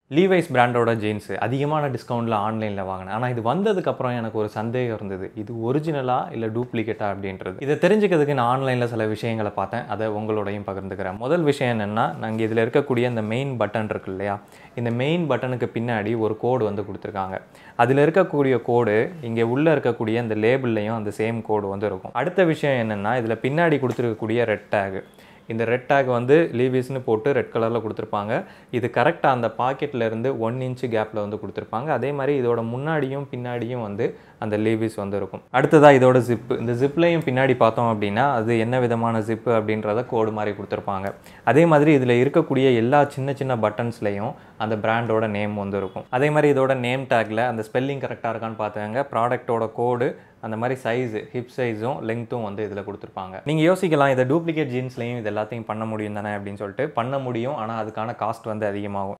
Levi's பிராண்டோட jeans அதிகமான டிஸ்கவுண்ட்டில் ஆன்லைனில் வாங்கினேன் ஆனால் இது வந்ததுக்கப்புறம் எனக்கு ஒரு சந்தேகம் இருந்தது இது ஒரிஜினலா இல்லை டூப்ளிகேட்டா அப்படின்றது இதை தெரிஞ்சுக்கிறதுக்கு நான் ஆன்லைனில் சில விஷயங்களை பார்த்தேன் அதை உங்களோடையும் பகிர்ந்துக்கிறேன் முதல் விஷயம் என்னென்னா நாங்கள் இதில் இருக்கக்கூடிய இந்த மெயின் பட்டன் இருக்கு இல்லையா இந்த மெயின் பட்டனுக்கு பின்னாடி ஒரு கோடு வந்து கொடுத்துருக்காங்க அதில் இருக்கக்கூடிய கோடு இங்கே உள்ளே இருக்கக்கூடிய இந்த லேபிள்லையும் அந்த சேம் கோடு வந்து இருக்கும் அடுத்த விஷயம் என்னென்னா இதில் பின்னாடி கொடுத்துருக்கக்கூடிய ரெட் டேக் இந்த ரெட் டேக் வந்து லீவிஸ்னு போட்டு ரெட் கலரில் கொடுத்துருப்பாங்க இது கரெக்டாக அந்த பாக்கெட்ல இருந்து ஒன் இன்ச்சு கேப்பில் வந்து கொடுத்துருப்பாங்க அதே மாதிரி இதோட முன்னாடியும் பின்னாடியும் வந்து அந்த லீவிஸ் வந்து இருக்கும் அடுத்ததாக இதோட ஜிப்பு இந்த ஜிப்லையும் பின்னாடி பார்த்தோம் அப்படின்னா அது என்ன விதமான ஜிப்பு அப்படின்றத கோடு மாதிரி கொடுத்துருப்பாங்க அதே மாதிரி இதில் இருக்கக்கூடிய எல்லா சின்ன சின்ன பட்டன்ஸ்லையும் அந்த பிராண்டோட நேம் வந்து இருக்கும் அதே மாதிரி இதோட நேம் டேக்கில் அந்த ஸ்பெல்லிங் கரெக்டாக இருக்கான்னு பார்த்துக்கங்க ப்ராடக்ட்டோட கோடு அந்த மாதிரி சைஸு ஹிப் சைஸும் லெங்க்த்தும் வந்து இதில் கொடுத்துருப்பாங்க நீங்கள் யோசிக்கலாம் இதை டூப்ளிகேட் ஜீன்ஸ்லையும் இது எல்லாத்தையும் பண்ண முடியும் தானே அப்படின்னு சொல்லிட்டு பண்ண முடியும் ஆனால் அதுக்கான காஸ்ட் வந்து அதிகமாகும்